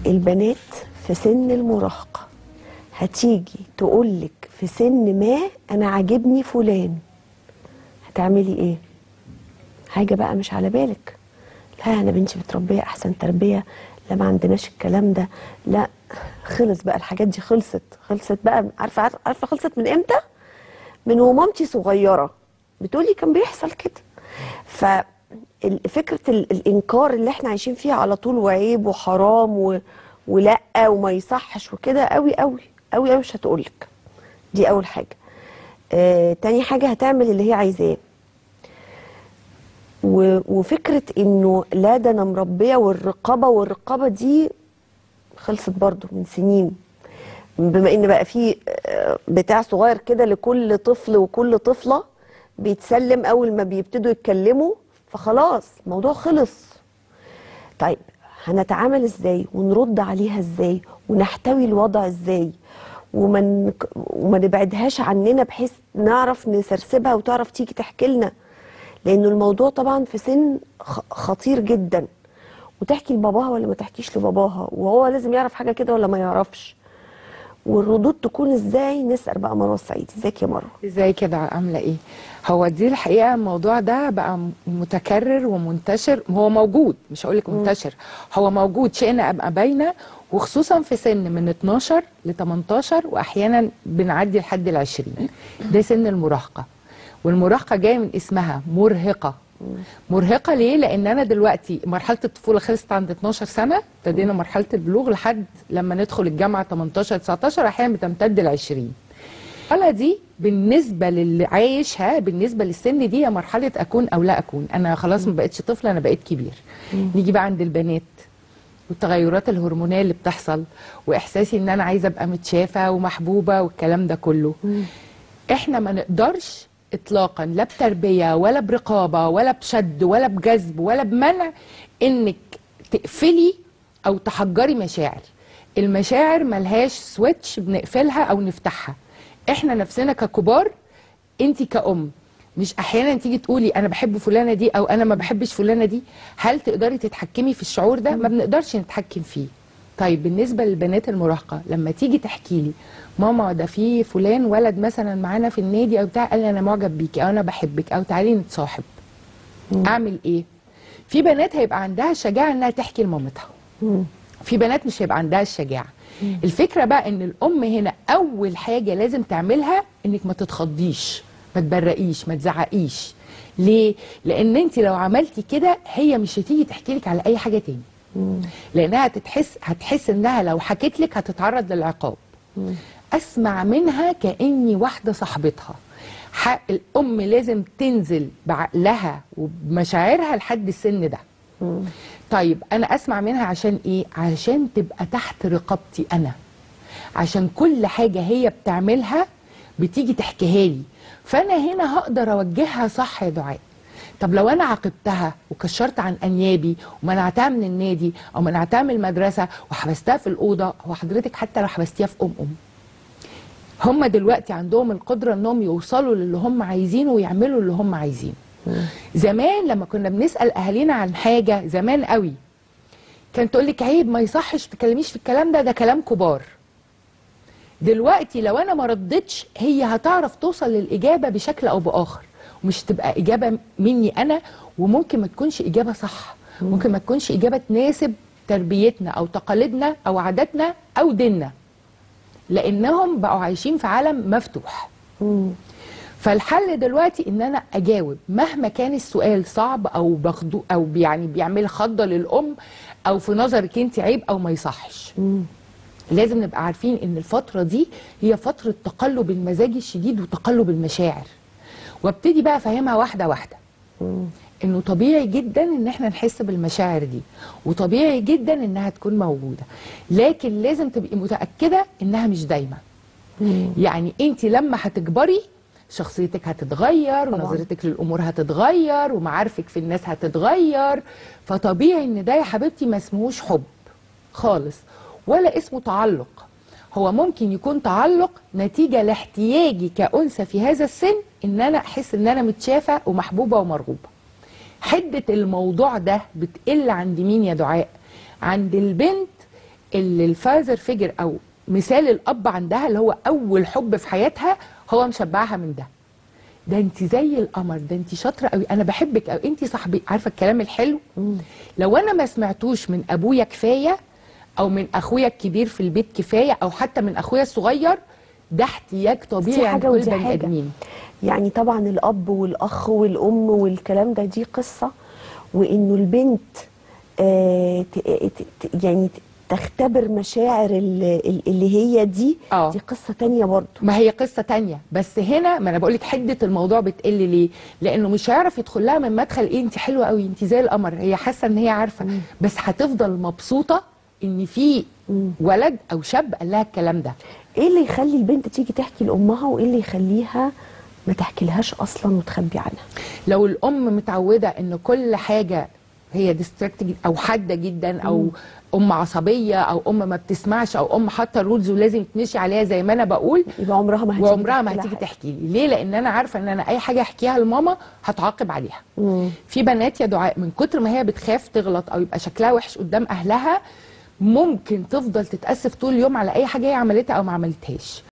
البنات في سن المراهقه هتيجي تقولك في سن ما انا عاجبني فلان هتعملي ايه حاجه بقى مش على بالك لا انا بنتي متربيه احسن تربيه لا ما عندناش الكلام ده لا خلص بقى الحاجات دي خلصت خلصت بقى عارفه عارفه عارفة خلصت من امتى من ومامتي صغيره بتقولي كان بيحصل كده ففكره الانكار اللي احنا عايشين فيها على طول وعيب وحرام و... ولا وما يصحش وكده قوي قوي قوي قوي مش هتقولك دي اول حاجه آه تاني حاجه هتعمل اللي هي عايزاه و- وفكره انه لا ده انا مربيه والرقابه والرقابه دي خلصت برضو من سنين بما ان بقى في آه، بتاع صغير كده لكل طفل وكل طفله بيتسلم اول ما بيبتدوا يتكلموا فخلاص الموضوع خلص طيب هنتعامل ازاي ونرد عليها ازاي ونحتوي الوضع ازاي وما نك- وما نبعدهاش عننا بحيث نعرف نسرسبها وتعرف تيجي تحكي لنا لانه الموضوع طبعا في سن خ- خطير جدا وتحكي لباباها ولا ما تحكيش لباباها وهو لازم يعرف حاجه كده ولا ما يعرفش والردود تكون ازاي نسال بقى مروه السعيدي ازيك يا مروه ازاي كده عامله ايه هو دي الحقيقه الموضوع ده بقى م- متكرر ومنتشر هو موجود مش هقول لك منتشر هو موجود شئنا ابقى باينه وخصوصا في سن من 12 ل 18 واحيانا بنعدي لحد ال 20 ده سن المراهقه والمراهقه جايه من اسمها مرهقه مرهقه ليه لان انا دلوقتي مرحله الطفوله خلصت عند 12 سنه ابتدينا مرحله البلوغ لحد لما ندخل الجامعه 18 19 احيانا بتمتد ل 20 المرحله دي بالنسبه للي عايشها بالنسبه للسن دي هي مرحله اكون او لا اكون انا خلاص ما بقتش طفله انا بقيت كبير نيجي بقى عند البنات والتغيرات الهرمونيه اللي بتحصل واحساسي ان انا عايزه ابقى متشافه ومحبوبه والكلام ده كله احنا ما نقدرش اطلاقا لا بتربيه ولا برقابه ولا بشد ولا بجذب ولا بمنع انك تقفلي او تحجري مشاعر المشاعر ملهاش سويتش بنقفلها او نفتحها احنا نفسنا ككبار انت كأم مش احيانا تيجي تقولي انا بحب فلانه دي او انا ما بحبش فلانه دي هل تقدري تتحكمي في الشعور ده ما بنقدرش نتحكم فيه طيب بالنسبه للبنات المراهقه لما تيجي تحكي لي ماما ده في فلان ولد مثلا معانا في النادي او بتاع قال لي انا معجب بيكي او انا بحبك او تعالي نتصاحب اعمل ايه في بنات هيبقى عندها الشجاعه انها تحكي لمامتها في بنات مش هيبقى عندها الشجاعه الفكره بقى ان الام هنا اول حاجه لازم تعملها انك ما تتخضيش ما تبرقيش ما تزعقيش ليه لان انت لو عملتي كده هي مش هتيجي تحكي لك على اي حاجه تاني لانها هتتحس هتحس انها لو حكت لك هتتعرض للعقاب اسمع منها كاني واحده صاحبتها حق الام لازم تنزل بعقلها وبمشاعرها لحد السن ده طيب انا اسمع منها عشان ايه عشان تبقى تحت رقابتي انا عشان كل حاجه هي بتعملها بتيجي تحكيها لي فانا هنا هقدر اوجهها صح يا دعاء طب لو انا عاقبتها وكشرت عن انيابي ومنعتها من النادي او منعتها من المدرسه وحبستها في الاوضه هو حضرتك حتى لو حبستيها في ام ام هم دلوقتي عندهم القدره انهم يوصلوا للي هم عايزينه ويعملوا اللي هم عايزينه زمان لما كنا بنسال اهالينا عن حاجه زمان قوي كانت تقول لك عيب ما يصحش تكلميش في الكلام ده ده كلام كبار دلوقتي لو انا ما ردتش هي هتعرف توصل للاجابه بشكل او باخر ومش تبقى اجابه مني انا وممكن ما تكونش اجابه صح ممكن ما تكونش اجابه تناسب تربيتنا او تقاليدنا او عاداتنا او ديننا لانهم بقوا عايشين في عالم مفتوح فالحل دلوقتي ان انا اجاوب مهما كان السؤال صعب او بخدو او يعني بيعمل خضه للام او في نظرك انت عيب او ما يصحش لازم نبقى عارفين ان الفتره دي هي فتره تقلب المزاج الشديد وتقلب المشاعر وابتدي بقى افهمها واحده واحده انه طبيعي جدا ان احنا نحس بالمشاعر دي وطبيعي جدا انها تكون موجوده لكن لازم تبقي متاكده انها مش دايما يعني انت لما هتكبري شخصيتك هتتغير ونظرتك للامور هتتغير ومعارفك في الناس هتتغير فطبيعي ان ده يا حبيبتي ما اسمهوش حب خالص ولا اسمه تعلق هو ممكن يكون تعلق نتيجة لاحتياجي كأنثى في هذا السن ان انا احس ان انا متشافة ومحبوبة ومرغوبة حدة الموضوع ده بتقل عند مين يا دعاء عند البنت اللي الفاذر فيجر او مثال الاب عندها اللي هو اول حب في حياتها هو مشبعها من ده ده انت زي القمر ده انت شاطره قوي انا بحبك قوي انت صاحبي عارفه الكلام الحلو لو انا ما سمعتوش من ابويا كفايه او من اخويا الكبير في البيت كفايه او حتى من اخويا الصغير ده احتياج طبيعي عند حاجة كل ودي بني حاجة. ادمين يعني طبعا الاب والاخ والام والكلام ده دي قصه وانه البنت آه ت- ت- ت- يعني تختبر مشاعر ال- ال- اللي هي دي آه. دي قصه تانية برضو ما هي قصه تانية بس هنا ما انا بقول لك حده الموضوع بتقل ليه لانه مش هيعرف يدخل لها من مدخل ايه انت حلوه قوي انت زي القمر هي حاسه ان هي عارفه بس هتفضل مبسوطه ان في ولد او شاب قال لها الكلام ده ايه اللي يخلي البنت تيجي تحكي لامها وايه اللي يخليها ما تحكي لهاش اصلا وتخبي عنها لو الام متعوده ان كل حاجه هي ديستراكت او حاده جدا او ام عصبيه او ام ما بتسمعش او ام حاطه رولز ولازم تمشي عليها زي ما انا بقول يبقى عمرها ما هتيجي وعمرها ما تحكي لها هتيجي حاجة. تحكي لي ليه لان انا عارفه ان انا اي حاجه احكيها لماما هتعاقب عليها مم. في بنات يا دعاء من كتر ما هي بتخاف تغلط او يبقى شكلها وحش قدام اهلها ممكن تفضل تتاسف طول اليوم على اي حاجه هي عملتها او ما عملتهاش